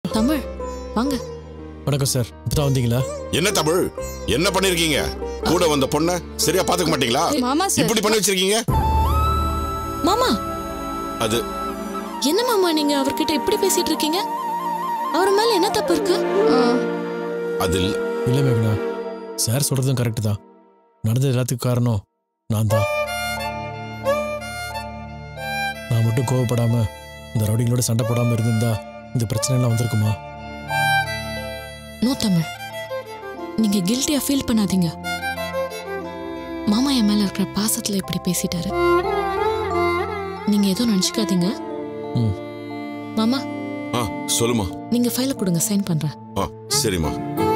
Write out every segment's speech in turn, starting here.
தமிழ் வாங்க வணக்கம் சார் இப்பதான் வந்தீங்களா என்ன தமிழ் என்ன பண்ணிருக்கீங்க கூட வந்த பொண்ண சரியா பாத்துக்க மாட்டீங்களா மாமா சார் இப்படி பண்ணி வச்சிருக்கீங்க மாமா அது என்ன மாமா நீங்க அவர்கிட்ட இப்படி பேசிட்டு இருக்கீங்க அவர் மேல என்ன தப்பு இருக்கு அது இல்ல. இல்லை மேகனா சார் சொல்றதும் கரெக்டு தான் நடந்தது எல்லாத்துக்கும் காரணம் நான் தான் நான் மட்டும் கோவப்படாம இந்த ரவுடிங்களோட சண்டை போடாம இருந்திருந்தா இந்த பிரச்சனை எல்லாம் வந்திருக்குமா நோ தமிழ் நீங்க கில்ட்டியா ஃபீல் பண்ணாதீங்க மாமா என் மேல இருக்கிற பாசத்துல இப்படி பேசிட்டாரு நீங்க எதுவும் நினைச்சுக்காதீங்க ம். மாமா ஆ சொல்லுமா நீங்க ஃபைல கொடுங்க சைன் பண்றேன் ஆ சரிம்மா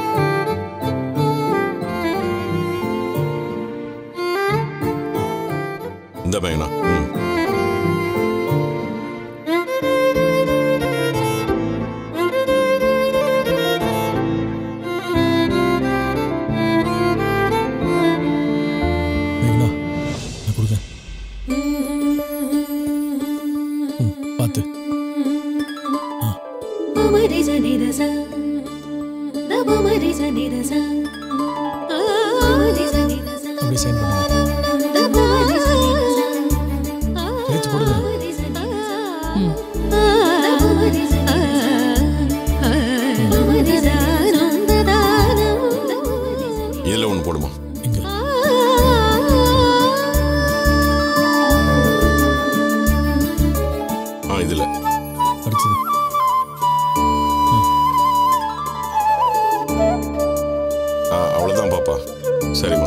இந்த பையனா ம் மேகனா நான் கொடுங்க ம், பார்த்து அப்படியே சைன் பண்ணுங்க சேர்த்து போடுங்க இதுல ஒண்ணு போடுமா இங்க ஆ இதுல அடுத்தது ஆ அவ்வளவுதான் பாப்பா சரிம்மா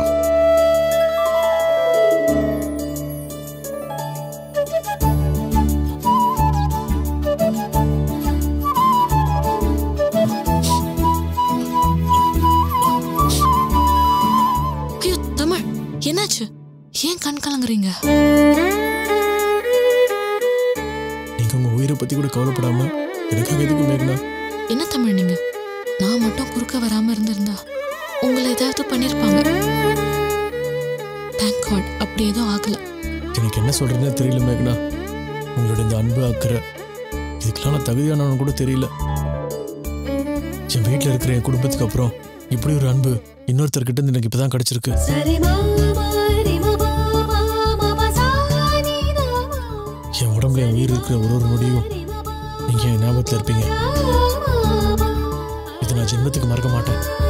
ஐயோ தமிழ் என்னாச்சு ஏன் கண் கலங்குறீங்க நீங்க உங்க உயிரை பத்தி கூட கவலைப்படாம எனக்காக எதுக்கு மேகனா என்ன தமிழ் நீங்க நான் மட்டும் குறுக்க வராம இருந்திருந்தா உங்களை ஏதாவது பண்ணிருப்பாங்க தேங்க் காட் அப்படி எதுவும் ஆகல எனக்கு என்ன சொல்றதுனே தெரியல மேகனா உங்களோட இந்த அன்பு அக்கறை இதுக்கெல்லாம் நான் தகுதியானவனு கூட தெரியல என் வீட்டில் இருக்கிற என் குடும்பத்துக்கு அப்புறம் இப்படி ஒரு அன்பு இன்னொருத்தர்கிட்ட இருந்து எனக்கு இப்பதான் கிடைச்சிருக்கு என் உடம்புல என் உயிர் இருக்கிற ஒரு ஒரு நொடியும் நீங்க என் ஞாபகத்தில் இருப்பீங்க இதை நான் ஜென்மத்துக்கு மறக்க மாட்டேன்